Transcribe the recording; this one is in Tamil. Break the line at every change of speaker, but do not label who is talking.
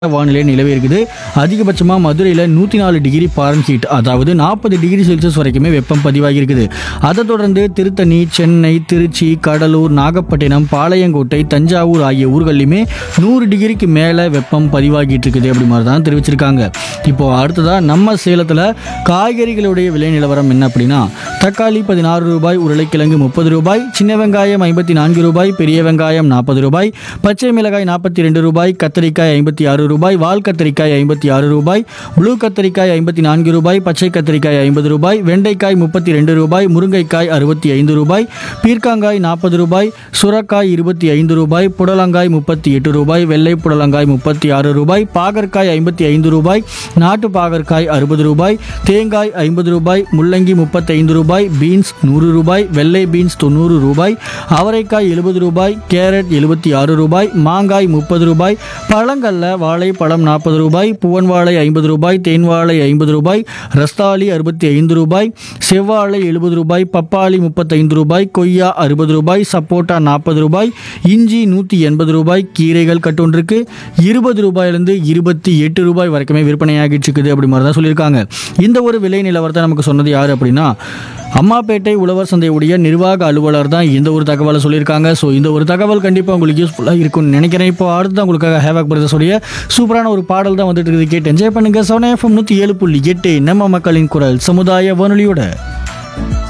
வானிலை நிலவி இருக்குது அதிகபட்சமாக மதுரையில் நூற்றி நாலு டிகிரி பாரன்ஹீட் அதாவது நாற்பது டிகிரி செல்சியஸ் வரைக்குமே வெப்பம் பதிவாகி இருக்குது அதை தொடர்ந்து திருத்தணி சென்னை திருச்சி கடலூர் நாகப்பட்டினம் பாளையங்கோட்டை தஞ்சாவூர் ஆகிய ஊர்கள்லையுமே நூறு டிகிரிக்கு மேலே வெப்பம் பதிவாகிட்டு இருக்குது அப்படி மாதிரி தான் தெரிவிச்சிருக்காங்க இப்போ அடுத்ததாக நம்ம சேலத்தில் காய்கறிகளுடைய விலை நிலவரம் என்ன அப்படின்னா தக்காளி பதினாறு ரூபாய் உருளைக்கிழங்கு முப்பது ரூபாய் சின்ன வெங்காயம் ஐம்பத்தி நான்கு ரூபாய் பெரிய வெங்காயம் நாற்பது ரூபாய் பச்சை மிளகாய் நாற்பத்தி ரெண்டு ரூபாய் கத்திரிக்காய் ஐம்பத்தி ஆறு ரூபாய் வால் கத்திரிக்காய் ஐம்பத்தி ஆறு ரூபாய் ப்ளூ கத்திரிக்காய் ஐம்பத்தி நான்கு ரூபாய் பச்சை கத்திரிக்காய் ஐம்பது ரூபாய் வெண்டைக்காய் முப்பத்தி ரெண்டு ரூபாய் முருங்கைக்காய் அறுபத்தி ஐந்து ரூபாய் பீர்க்காங்காய் நாற்பது ரூபாய் சுரக்காய் இருபத்தி ஐந்து ரூபாய் புடலங்காய் முப்பத்தி எட்டு ரூபாய் வெள்ளை புடலங்காய் முப்பத்தி ஆறு ரூபாய் பாகற்காய் ஐம்பத்தி ஐந்து ரூபாய் நாட்டு பாகற்காய் அறுபது ரூபாய் தேங்காய் ஐம்பது ரூபாய் முள்ளங்கி முப்பத்தைந்து ரூபாய் பீன்ஸ் நூறு ரூபாய் வெள்ளை பீன்ஸ் தொண்ணூறு ரூபாய் அவரைக்காய் எழுபது ரூபாய் கேரட் எழுபத்தி ஆறு ரூபாய் மாங்காய் முப்பது ரூபாய் பழங்கள்ல வாழைப்பழம் நாற்பது ரூபாய் புவன் வாழை ஐம்பது ரூபாய் தேன் வாழை ஐம்பது ரூபாய் ரஸ்தாளி அறுபத்தி ஐந்து ரூபாய் செவ்வாழை எழுபது ரூபாய் பப்பாளி முப்பத்தைந்து ரூபாய் கொய்யா அறுபது ரூபாய் சப்போட்டா நாற்பது ரூபாய் இஞ்சி நூற்றி எண்பது ரூபாய் கீரைகள் கட்டொன்றுக்கு இருபது ரூபாயிலிருந்து இருபத்தி எட்டு ரூபாய் வரைக்குமே விற்பனையாகிட்டு இருக்குது அப்படி மாதிரி தான் சொல்லியிருக்காங்க இந்த ஒரு விலை நிலவரத்தை நமக்கு சொன்னது யார் அப்படின்னா அம்மாப்பேட்டை உழவர் சந்தையுடைய நிர்வாக அலுவலர் தான் இந்த ஒரு தகவலை சொல்லியிருக்காங்க ஸோ இந்த ஒரு தகவல் கண்டிப்பாக உங்களுக்கு யூஸ்ஃபுல்லாக இருக்கும்னு நினைக்கிறேன் இப்போ அடுத்து உங்களுக்காக ஹேவாக் பிரதர்ஸோடைய சூப்பரான ஒரு பாடல் தான் வந்துட்டு இருக்குது கேட்டு என்ஜாய் பண்ணுங்க சோனா எஃப்எம் நூற்றி ஏழு புள்ளி எட்டு நம்ம மக்களின் குரல் சமுதாய வானொலியோட